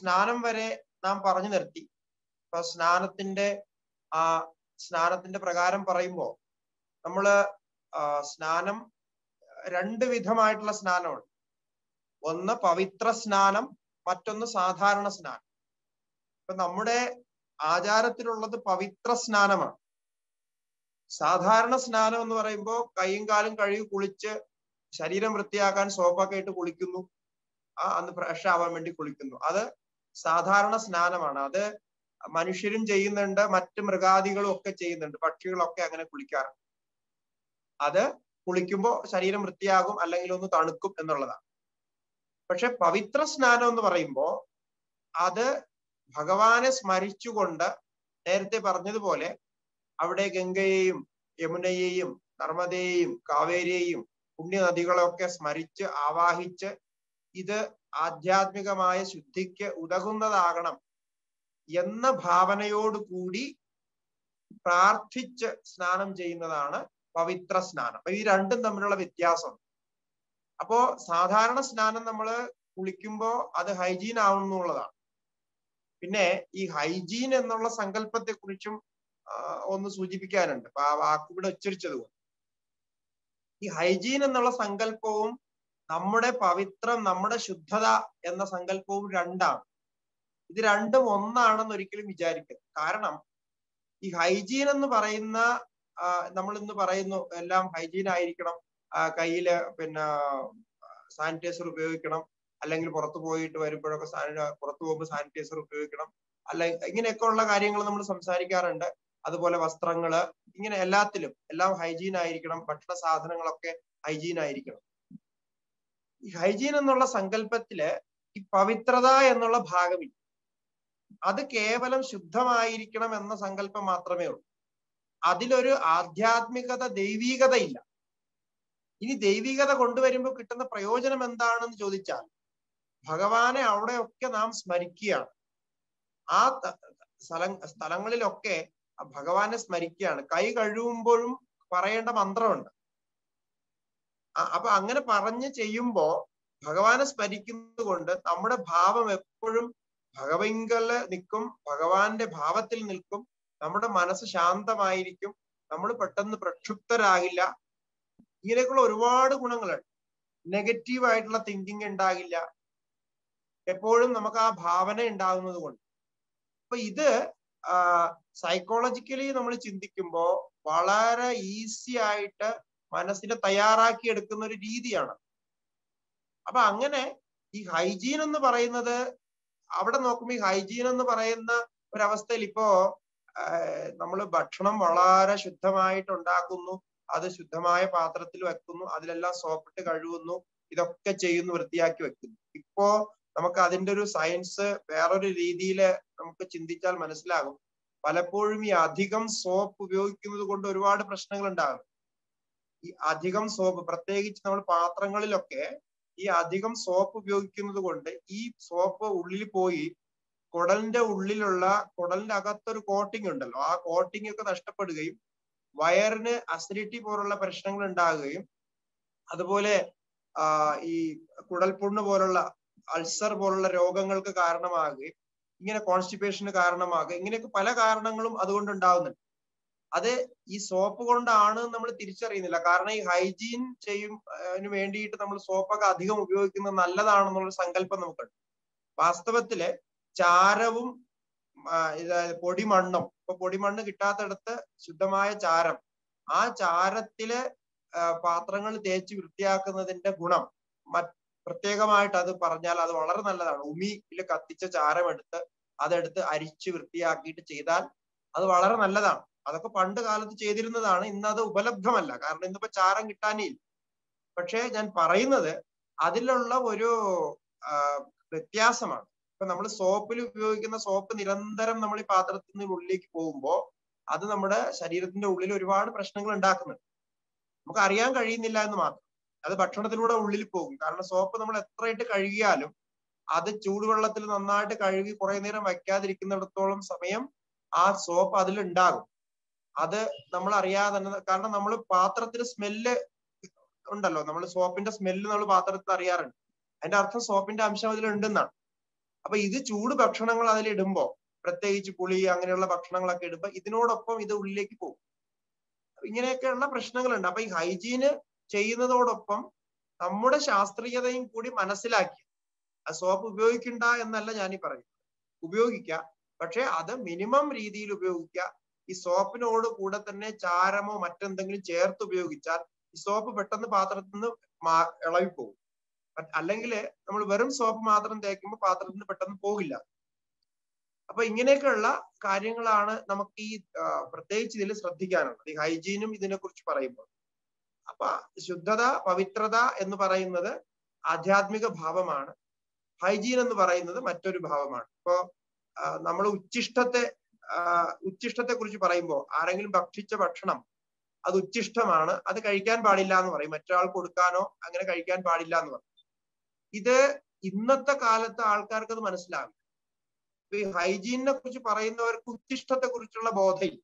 സ്നാനം വരെ നാം പറഞ്ഞു നിർത്തി ഇപ്പൊ സ്നാനത്തിന്റെ ആ സ്നാനത്തിന്റെ പ്രകാരം പറയുമ്പോ നമ്മള് ആ, സ്നാനം രണ്ട് വിധമായിട്ടുള്ള സ്നാനമുണ്ട് ഒന്ന് പവിത്ര സ്നാനം മറ്റൊന്ന് സാധാരണ സ്നാനം ഇപ്പൊ നമ്മുടെ ആചാരത്തിലുള്ളത് പവിത്ര സ്നാനമാണ് സാധാരണ സ്നാനം എന്ന് പറയുമ്പോൾ കൈയും കാലും കഴുകി കുളിച്ച് ശരീരം വൃത്തിയാക്കാൻ സോപ്പൊക്കെ ഇട്ട് കുളിക്കുന്നു ആ അന്ന് ഫ്രഷ് ആവാൻ വേണ്ടി കുളിക്കുന്നു അത് സാധാരണ സ്നാനമാണ് അത് മനുഷ്യരും ചെയ്യുന്നുണ്ട് മറ്റ് മൃഗാദികളും ഒക്കെ ചെയ്യുന്നുണ്ട് പക്ഷികളൊക്കെ അങ്ങനെ കുളിക്കാറുണ്ട് അത് കുളിക്കുമ്പോൾ ശരീരം വൃത്തിയാകും അല്ലെങ്കിൽ ഒന്ന് തണുക്കും എന്നുള്ളതാണ് പക്ഷെ പവിത്ര സ്നാനം എന്ന് പറയുമ്പോൾ അത് ഭഗവാനെ സ്മരിച്ചുകൊണ്ട് നേരത്തെ പറഞ്ഞതുപോലെ അവിടെ ഗംഗയെയും യമുനയെയും നർമ്മദയെയും കാവേരിയെയും പുണ്യനദികളൊക്കെ സ്മരിച്ച് ആവാഹിച്ച് ഇത് ആധ്യാത്മികമായ ശുദ്ധിക്ക് ഉതകുന്നതാകണം എന്ന ഭാവനയോട് കൂടി പ്രാർത്ഥിച്ച് സ്നാനം ചെയ്യുന്നതാണ് പവിത്ര സ്നാനം അപ്പൊ ഈ രണ്ടും തമ്മിലുള്ള വ്യത്യാസം അപ്പോ സാധാരണ സ്നാനം നമ്മൾ കുളിക്കുമ്പോ അത് ഹൈജീൻ ആവുന്നുള്ളതാണ് പിന്നെ ഈ ഹൈജീൻ എന്നുള്ള സങ്കല്പത്തെ കുറിച്ചും ഒന്ന് സൂചിപ്പിക്കാനുണ്ട് അപ്പൊ ആ വാക്ക് ഇവിടെ ഉച്ചരിച്ചത് കൊണ്ട് ഈ ഹൈജീൻ എന്നുള്ള സങ്കല്പവും നമ്മുടെ പവിത്രം നമ്മുടെ ശുദ്ധത എന്ന സങ്കല്പവും രണ്ടാണ് ഇത് രണ്ടും ഒന്നാണെന്ന് ഒരിക്കലും വിചാരിക്കരുത് കാരണം ഈ ഹൈജീൻ എന്ന് പറയുന്ന നമ്മൾ ഇന്ന് പറയുന്നു എല്ലാം ഹൈജീൻ ആയിരിക്കണം കയ്യില് പിന്നെ സാനിറ്റൈസർ ഉപയോഗിക്കണം അല്ലെങ്കിൽ പുറത്തു പോയിട്ട് വരുമ്പോഴൊക്കെ പുറത്തു പോകുമ്പോൾ സാനിറ്റൈസർ ഉപയോഗിക്കണം അല്ല ഇങ്ങനെയൊക്കെ ഉള്ള കാര്യങ്ങൾ നമ്മൾ സംസാരിക്കാറുണ്ട് അതുപോലെ വസ്ത്രങ്ങള് ഇങ്ങനെ എല്ലാത്തിലും എല്ലാം ഹൈജീൻ ആയിരിക്കണം ഭക്ഷണ സാധനങ്ങളൊക്കെ ഹൈജീൻ ആയിരിക്കണം ഈ ഹൈജീൻ എന്നുള്ള സങ്കല്പത്തില് ഈ പവിത്രത എന്നുള്ള ഭാഗമില്ല അത് കേവലം ശുദ്ധമായിരിക്കണം എന്ന സങ്കല്പം മാത്രമേ ഉള്ളൂ അതിലൊരു ആധ്യാത്മികത ദൈവീകത ഇല്ല ഇനി ദൈവികത കൊണ്ടുവരുമ്പോൾ കിട്ടുന്ന പ്രയോജനം എന്താണെന്ന് ചോദിച്ചാൽ ഭഗവാനെ അവിടെയൊക്കെ നാം സ്മരിക്കുകയാണ് ആ സ്ഥല സ്ഥലങ്ങളിലൊക്കെ ഭഗവാനെ സ്മരിക്കുകയാണ് കൈ കഴുകുമ്പോഴും പറയേണ്ട മന്ത്രമുണ്ട് അപ്പൊ അങ്ങനെ പറഞ്ഞ് ചെയ്യുമ്പോ ഭഗവാനെ സ്മരിക്കുന്നത് കൊണ്ട് നമ്മുടെ ഭാവം എപ്പോഴും ഭഗവങ്കല് നിൽക്കും ഭഗവാന്റെ ഭാവത്തിൽ നിൽക്കും നമ്മുടെ മനസ്സ് ശാന്തമായിരിക്കും നമ്മൾ പെട്ടെന്ന് പ്രക്ഷുബ്ധരാകില്ല ഇങ്ങനെയൊക്കെയുള്ള ഒരുപാട് ഗുണങ്ങളുണ്ട് നെഗറ്റീവ് ആയിട്ടുള്ള തിങ്കിങ് ഉണ്ടാകില്ല എപ്പോഴും നമുക്ക് ആ ഭാവന ഉണ്ടാകുന്നത് കൊണ്ട് അപ്പൊ ഇത് സൈക്കോളജിക്കലി നമ്മൾ ചിന്തിക്കുമ്പോൾ വളരെ ഈസി ആയിട്ട് മനസ്സിനെ തയ്യാറാക്കി എടുക്കുന്ന ഒരു രീതിയാണ് അപ്പൊ അങ്ങനെ ഈ ഹൈജീൻ എന്ന് പറയുന്നത് അവിടെ നോക്കുമ്പോൾ ഈ ഹൈജീൻ എന്ന് പറയുന്ന ഒരവസ്ഥയിൽ ഇപ്പോ നമ്മൾ ഭക്ഷണം വളരെ ശുദ്ധമായിട്ട് ഉണ്ടാക്കുന്നു അത് ശുദ്ധമായ പാത്രത്തിൽ വെക്കുന്നു അതിലെല്ലാം സോപ്പിട്ട് കഴുകുന്നു ഇതൊക്കെ ചെയ്യുന്നു വൃത്തിയാക്കി വെക്കുന്നു ഇപ്പോ നമുക്ക് അതിന്റെ ഒരു സയൻസ് വേറൊരു രീതിയിൽ നമുക്ക് ചിന്തിച്ചാൽ മനസ്സിലാകും പലപ്പോഴും ഈ അധികം സോപ്പ് ഉപയോഗിക്കുന്നത് കൊണ്ട് ഒരുപാട് പ്രശ്നങ്ങൾ ഉണ്ടാകും ഈ അധികം സോപ്പ് പ്രത്യേകിച്ച് നമ്മൾ പാത്രങ്ങളിലൊക്കെ ഈ അധികം സോപ്പ് ഉപയോഗിക്കുന്നത് കൊണ്ട് ഈ സോപ്പ് ഉള്ളിൽ പോയി കുടലിന്റെ ഉള്ളിലുള്ള കുടലിന്റെ അകത്തൊരു കോട്ടിംഗ് ഉണ്ടല്ലോ ആ കോട്ടിംഗ് ഒക്കെ നഷ്ടപ്പെടുകയും വയറിന് അസിഡിറ്റി പോലുള്ള പ്രശ്നങ്ങൾ ഉണ്ടാകുകയും അതുപോലെ ആ ഈ കുടൽപുണ്ണ് പോലുള്ള അൾസർ പോലുള്ള രോഗങ്ങൾക്ക് കാരണമാകുകയും ഇങ്ങനെ കോൺസ്റ്റിപ്പേഷന് കാരണമാകുക ഇങ്ങനെയൊക്കെ പല കാരണങ്ങളും അതുകൊണ്ട് ഉണ്ടാകുന്നുണ്ട് അത് ഈ സോപ്പ് കൊണ്ടാണ് നമ്മൾ തിരിച്ചറിയുന്നില്ല കാരണം ഈ ഹൈജീൻ ചെയ്യും വേണ്ടിയിട്ട് നമ്മൾ സോപ്പൊക്കെ അധികം ഉപയോഗിക്കുന്നത് നല്ലതാണെന്നുള്ള സങ്കല്പം നമുക്കുണ്ട് വാസ്തവത്തില് ചാരവും ഇതായത് പൊടിമണ്ണും ഇപ്പൊ പൊടിമണ്ണ് കിട്ടാത്തടത്ത് ശുദ്ധമായ ചാരം ആ ചാരത്തില് പാത്രങ്ങൾ തേച്ച് വൃത്തിയാക്കുന്നതിന്റെ ഗുണം പ്രത്യേകമായിട്ട് അത് പറഞ്ഞാൽ അത് വളരെ നല്ലതാണ് ഉമിയിൽ കത്തിച്ച ചാരം എടുത്ത് അതെടുത്ത് അരിച്ച് വൃത്തിയാക്കിയിട്ട് ചെയ്താൽ അത് വളരെ നല്ലതാണ് അതൊക്കെ പണ്ട് കാലത്ത് ചെയ്തിരുന്നതാണ് ഇന്ന് അത് ഉപലബ്ധമല്ല കാരണം ഇന്നിപ്പോ ചാരം കിട്ടാനേ പക്ഷേ ഞാൻ പറയുന്നത് അതിലുള്ള ഒരു വ്യത്യാസമാണ് ഇപ്പൊ നമ്മൾ സോപ്പിൽ ഉപയോഗിക്കുന്ന സോപ്പ് നിരന്തരം നമ്മൾ ഈ പാത്രത്തിൽ നിന്ന് ഉള്ളിലേക്ക് പോകുമ്പോൾ അത് നമ്മുടെ ശരീരത്തിന്റെ ഉള്ളിൽ ഒരുപാട് പ്രശ്നങ്ങൾ ഉണ്ടാക്കുന്നുണ്ട് നമുക്ക് അറിയാൻ കഴിയുന്നില്ല എന്ന് മാത്രം അത് ഭക്ഷണത്തിലൂടെ ഉള്ളിൽ പോകും കാരണം സോപ്പ് നമ്മൾ എത്രയിട്ട് കഴുകിയാലും അത് ചൂടുവെള്ളത്തിൽ നന്നായിട്ട് കഴുകി കുറെ നേരം വയ്ക്കാതിരിക്കുന്നിടത്തോളം സമയം ആ സോപ്പ് അതിൽ ഉണ്ടാകും അത് നമ്മൾ അറിയാതെ തന്നെ കാരണം നമ്മൾ പാത്രത്തിന് സ്മെല്ല് ഉണ്ടല്ലോ നമ്മൾ സോപ്പിന്റെ സ്മെല്ല് നമ്മൾ പാത്രത്തിൽ അറിയാറുണ്ട് അതിന്റെ അർത്ഥം സോപ്പിന്റെ അംശം അതിൽ ഉണ്ടെന്നാണ് അപ്പൊ ഇത് ചൂട് ഭക്ഷണങ്ങൾ അതിലിടുമ്പോ പ്രത്യേകിച്ച് പുളി അങ്ങനെയുള്ള ഭക്ഷണങ്ങളൊക്കെ ഇടുമ്പോ ഇതിനോടൊപ്പം ഇത് ഉള്ളിലേക്ക് പോകും ഇങ്ങനെയൊക്കെയുള്ള പ്രശ്നങ്ങളുണ്ട് അപ്പൊ ഈ ഹൈജീന് ചെയ്യുന്നതോടൊപ്പം നമ്മുടെ ശാസ്ത്രീയതയും കൂടി മനസ്സിലാക്കി ആ സോപ്പ് ഉപയോഗിക്കണ്ട എന്നല്ല ഞാൻ ഈ പറയുന്നത് ഉപയോഗിക്കുക പക്ഷെ അത് മിനിമം രീതിയിൽ ഉപയോഗിക്കുക ഈ സോപ്പിനോട് കൂടെ തന്നെ ചാരമോ മറ്റെന്തെങ്കിലും ചേർത്ത് ഉപയോഗിച്ചാൽ ഈ സോപ്പ് പെട്ടെന്ന് പാത്രത്തിൽ നിന്ന് മാ ഇളകിപ്പോകും അല്ലെങ്കിൽ നമ്മൾ വെറും സോപ്പ് മാത്രം തേക്കുമ്പോൾ പാത്രത്തിൽ നിന്ന് പെട്ടെന്ന് പോകില്ല അപ്പൊ ഇങ്ങനെയൊക്കെയുള്ള കാര്യങ്ങളാണ് നമുക്ക് ഈ പ്രത്യേകിച്ച് ഇതിൽ ശ്രദ്ധിക്കാനുള്ളത് ഈ ഹൈജീനും ഇതിനെ കുറിച്ച് പറയുമ്പോൾ അപ്പൊ ശുദ്ധത പവിത്രത എന്ന് പറയുന്നത് ആധ്യാത്മിക ഭാവമാണ് ഹൈജീൻ എന്ന് പറയുന്നത് മറ്റൊരു ഭാവമാണ് ഇപ്പോ നമ്മൾ ഉച്ചിഷ്ടത്തെ ഉച്ചിഷ്ടത്തെ കുറിച്ച് പറയുമ്പോൾ ആരെങ്കിലും ഭക്ഷിച്ച ഭക്ഷണം അത് ഉച്ചിഷ്ടമാണ് അത് കഴിക്കാൻ പാടില്ല എന്ന് പറയും മറ്റൊരാൾ കൊടുക്കാനോ അങ്ങനെ കഴിക്കാൻ പാടില്ല എന്ന് പറയും ഇത് ഇന്നത്തെ കാലത്ത് ആൾക്കാർക്ക് അത് മനസ്സിലാകും ഈ ഹൈജീനിനെ കുറിച്ച് പറയുന്നവർക്ക് ഉച്ചിഷ്ടത്തെ കുറിച്ചുള്ള ബോധം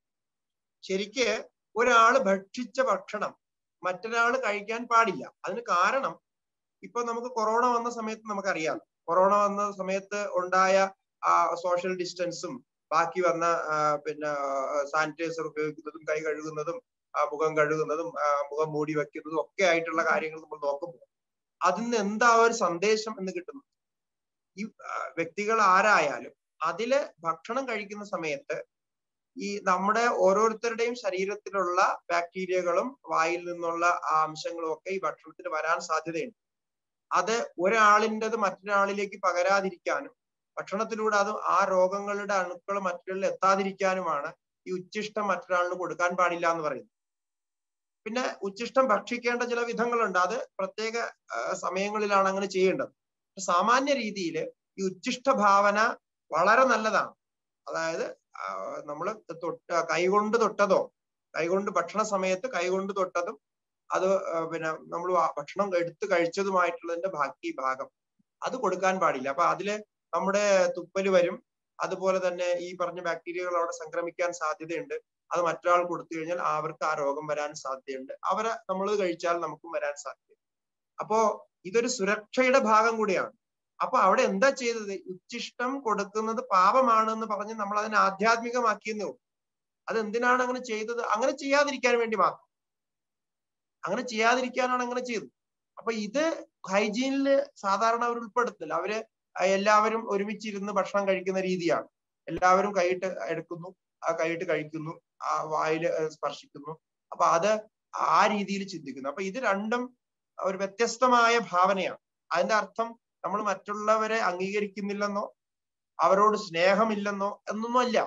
ശരിക്ക് ഒരാള് ഭക്ഷിച്ച ഭക്ഷണം മറ്റൊരാൾ കഴിക്കാൻ പാടില്ല അതിന് കാരണം ഇപ്പൊ നമുക്ക് കൊറോണ വന്ന സമയത്ത് നമുക്കറിയാം കൊറോണ വന്ന സമയത്ത് ഉണ്ടായ ആ സോഷ്യൽ ഡിസ്റ്റൻസും ബാക്കി വന്ന പിന്നെ സാനിറ്റൈസർ ഉപയോഗിക്കുന്നതും കൈ കഴുകുന്നതും മുഖം കഴുകുന്നതും മുഖം മൂടി വെക്കുന്നതും ഒക്കെ ആയിട്ടുള്ള കാര്യങ്ങൾ നമ്മൾ നോക്കുമ്പോൾ അതിൽ നിന്ന് എന്താ ഒരു സന്ദേശം എന്ന് കിട്ടുന്നു ഈ വ്യക്തികൾ ആരായാലും അതില് ഭക്ഷണം കഴിക്കുന്ന സമയത്ത് ഈ നമ്മുടെ ഓരോരുത്തരുടെയും ശരീരത്തിലുള്ള ബാക്ടീരിയകളും വായിൽ നിന്നുള്ള ആ അംശങ്ങളും ഒക്കെ ഈ ഭക്ഷണത്തിൽ വരാൻ സാധ്യതയുണ്ട് അത് ഒരാളിൻ്റെത് മറ്റൊരാളിലേക്ക് പകരാതിരിക്കാനും ഭക്ഷണത്തിലൂടെ അത് ആ രോഗങ്ങളുടെ അണുക്കൾ മറ്റൊരാളിൽ എത്താതിരിക്കാനുമാണ് ഈ ഉച്ചിഷ്ടം മറ്റൊരാളിന് കൊടുക്കാൻ പാടില്ല എന്ന് പറയുന്നത് പിന്നെ ഉച്ചിഷ്ടം ഭക്ഷിക്കേണ്ട ചില വിധങ്ങളുണ്ട് അത് പ്രത്യേക സമയങ്ങളിലാണ് അങ്ങനെ ചെയ്യേണ്ടത് സാമാന്യ രീതിയിൽ ഈ ഉച്ചിഷ്ട ഭാവന വളരെ നല്ലതാണ് അതായത് നമ്മൾ തൊട്ട് കൈകൊണ്ട് തൊട്ടതോ കൈകൊണ്ട് ഭക്ഷണ സമയത്ത് കൈകൊണ്ട് തൊട്ടതും അത് പിന്നെ നമ്മൾ ഭക്ഷണം എടുത്ത് കഴിച്ചതുമായിട്ടുള്ളതിന്റെ ബാക്കി ഭാഗം അത് കൊടുക്കാൻ പാടില്ല അപ്പൊ അതില് നമ്മുടെ തുപ്പല് വരും അതുപോലെ തന്നെ ഈ പറഞ്ഞ ബാക്ടീരിയകൾ അവിടെ സംക്രമിക്കാൻ സാധ്യതയുണ്ട് അത് മറ്റൊരാൾ കൊടുത്തു കഴിഞ്ഞാൽ അവർക്ക് ആ രോഗം വരാൻ സാധ്യതയുണ്ട് അവരെ നമ്മൾ കഴിച്ചാൽ നമുക്കും വരാൻ സാധ്യതയുണ്ട് അപ്പോ ഇതൊരു സുരക്ഷയുടെ ഭാഗം കൂടിയാണ് അപ്പൊ അവിടെ എന്താ ചെയ്തത് ഉച്ചിഷ്ടം കൊടുക്കുന്നത് പാപമാണ് എന്ന് പറഞ്ഞ് നമ്മൾ അതിനെ ആധ്യാത്മികമാക്കിയെന്നേ ഉള്ളൂ അത് എന്തിനാണ് അങ്ങനെ ചെയ്തത് അങ്ങനെ ചെയ്യാതിരിക്കാൻ വേണ്ടി മാത്രം അങ്ങനെ ചെയ്യാതിരിക്കാനാണ് അങ്ങനെ ചെയ്തത് അപ്പൊ ഇത് ഹൈജീനിൽ സാധാരണ അവർ ഉൾപ്പെടുത്തില്ല അവര് എല്ലാവരും ഒരുമിച്ചിരുന്ന് ഭക്ഷണം കഴിക്കുന്ന രീതിയാണ് എല്ലാവരും കൈയിട്ട് എടുക്കുന്നു ആ കൈയിട്ട് കഴിക്കുന്നു ആ വായിൽ സ്പർശിക്കുന്നു അപ്പൊ അത് ആ രീതിയിൽ ചിന്തിക്കുന്നു അപ്പൊ ഇത് രണ്ടും ഒരു വ്യത്യസ്തമായ ഭാവനയാണ് അതിന്റെ അർത്ഥം നമ്മൾ മറ്റുള്ളവരെ അംഗീകരിക്കുന്നില്ലെന്നോ അവരോട് സ്നേഹമില്ലെന്നോ എന്നൊന്നും അല്ല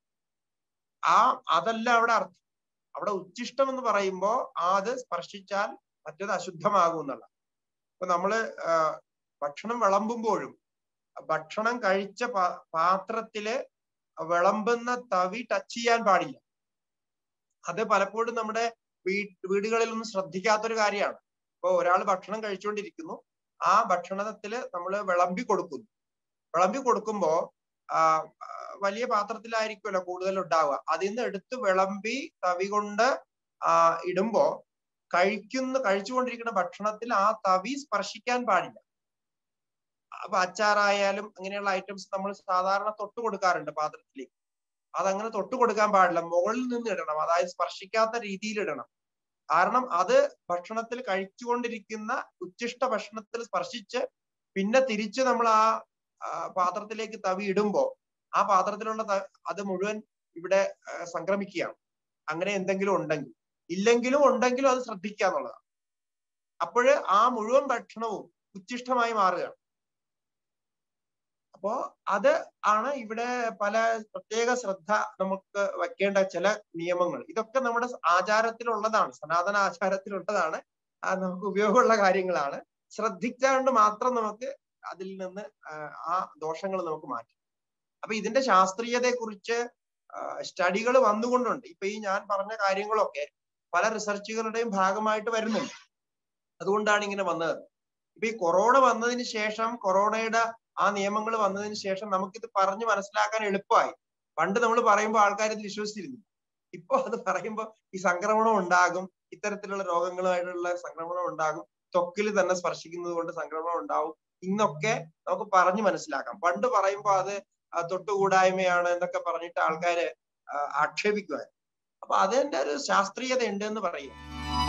ആ അതല്ല അവിടെ അർത്ഥം അവിടെ ഉച്ചിഷ്ടം എന്ന് പറയുമ്പോ അത് സ്പർശിച്ചാൽ മറ്റത് അശുദ്ധമാകും എന്നുള്ള ഇപ്പൊ നമ്മള് ഭക്ഷണം വിളമ്പുമ്പോഴും ഭക്ഷണം കഴിച്ച പാത്രത്തില് വിളമ്പുന്ന തവി ടച്ച് ചെയ്യാൻ പാടില്ല അത് പലപ്പോഴും നമ്മുടെ വീ വീടുകളിലൊന്നും ശ്രദ്ധിക്കാത്തൊരു കാര്യമാണ് ഇപ്പൊ ഒരാൾ ഭക്ഷണം കഴിച്ചുകൊണ്ടിരിക്കുന്നു ആ ഭക്ഷണത്തില് നമ്മൾ വിളമ്പി കൊടുക്കുന്നു വിളമ്പി കൊടുക്കുമ്പോ ആ വലിയ പാത്രത്തിലായിരിക്കുമല്ലോ കൂടുതൽ ഉണ്ടാവുക അതിൽ നിന്ന് എടുത്ത് വിളമ്പി തവി കൊണ്ട് ആ ഇടുമ്പോ കഴിക്കുന്ന കഴിച്ചുകൊണ്ടിരിക്കുന്ന ഭക്ഷണത്തിൽ ആ തവി സ്പർശിക്കാൻ പാടില്ല അപ്പൊ അച്ചാറായാലും അങ്ങനെയുള്ള ഐറ്റംസ് നമ്മൾ സാധാരണ തൊട്ട് കൊടുക്കാറുണ്ട് പാത്രത്തിലേക്ക് അതങ്ങനെ തൊട്ട് കൊടുക്കാൻ പാടില്ല മുകളിൽ നിന്ന് ഇടണം അതായത് സ്പർശിക്കാത്ത രീതിയിൽ ഇടണം കാരണം അത് ഭക്ഷണത്തിൽ കഴിച്ചുകൊണ്ടിരിക്കുന്ന ഉച്ചിഷ്ട ഭക്ഷണത്തിൽ സ്പർശിച്ച് പിന്നെ തിരിച്ച് നമ്മൾ ആ പാത്രത്തിലേക്ക് തവി ഇടുമ്പോ ആ പാത്രത്തിലുള്ള അത് മുഴുവൻ ഇവിടെ സംക്രമിക്കുകയാണ് അങ്ങനെ എന്തെങ്കിലും ഉണ്ടെങ്കിൽ ഇല്ലെങ്കിലും ഉണ്ടെങ്കിലും അത് ശ്രദ്ധിക്കുക എന്നുള്ളതാണ് അപ്പോൾ ആ മുഴുവൻ ഭക്ഷണവും ഉച്ചിഷ്ടമായി മാറുകയാണ് അപ്പോ അത് ആണ് ഇവിടെ പല പ്രത്യേക ശ്രദ്ധ നമുക്ക് വെക്കേണ്ട ചില നിയമങ്ങൾ ഇതൊക്കെ നമ്മുടെ ആചാരത്തിലുള്ളതാണ് സനാതന ആചാരത്തിലുള്ളതാണ് നമുക്ക് ഉപയോഗമുള്ള കാര്യങ്ങളാണ് ശ്രദ്ധിച്ചുകൊണ്ട് മാത്രം നമുക്ക് അതിൽ നിന്ന് ആ ദോഷങ്ങൾ നമുക്ക് മാറ്റാം അപ്പൊ ഇതിന്റെ ശാസ്ത്രീയതയെ കുറിച്ച് സ്റ്റഡികൾ വന്നുകൊണ്ടുണ്ട് ഇപ്പൊ ഈ ഞാൻ പറഞ്ഞ കാര്യങ്ങളൊക്കെ പല റിസർച്ചുകളുടെയും ഭാഗമായിട്ട് വരുന്നുണ്ട് അതുകൊണ്ടാണ് ഇങ്ങനെ വന്നത് ഇപ്പൊ ഈ കൊറോണ വന്നതിന് ശേഷം കൊറോണയുടെ ആ നിയമങ്ങൾ വന്നതിന് ശേഷം നമുക്കിത് പറഞ്ഞ് മനസ്സിലാക്കാൻ എളുപ്പമായി പണ്ട് നമ്മൾ പറയുമ്പോൾ ആൾക്കാർ ഇത് വിശ്വസിച്ചിരുന്നു ഇപ്പൊ അത് പറയുമ്പോൾ ഈ സംക്രമണം ഉണ്ടാകും ഇത്തരത്തിലുള്ള രോഗങ്ങളുമായിട്ടുള്ള സംക്രമണം ഉണ്ടാകും ത്വക്കിൽ തന്നെ സ്പർശിക്കുന്നത് കൊണ്ട് സംക്രമണം ഉണ്ടാവും ഇന്നൊക്കെ നമുക്ക് പറഞ്ഞു മനസ്സിലാക്കാം പണ്ട് പറയുമ്പോൾ അത് ആ, തൊട്ടുകൂടായ്മയാണ് എന്നൊക്കെ പറഞ്ഞിട്ട് ആൾക്കാര് ആ, ആക്ഷേപിക്കുമായിരുന്നു അപ്പൊ അതിന്റെ ഒരു ശാസ്ത്രീയത ഉണ്ട് എന്ന് പറയും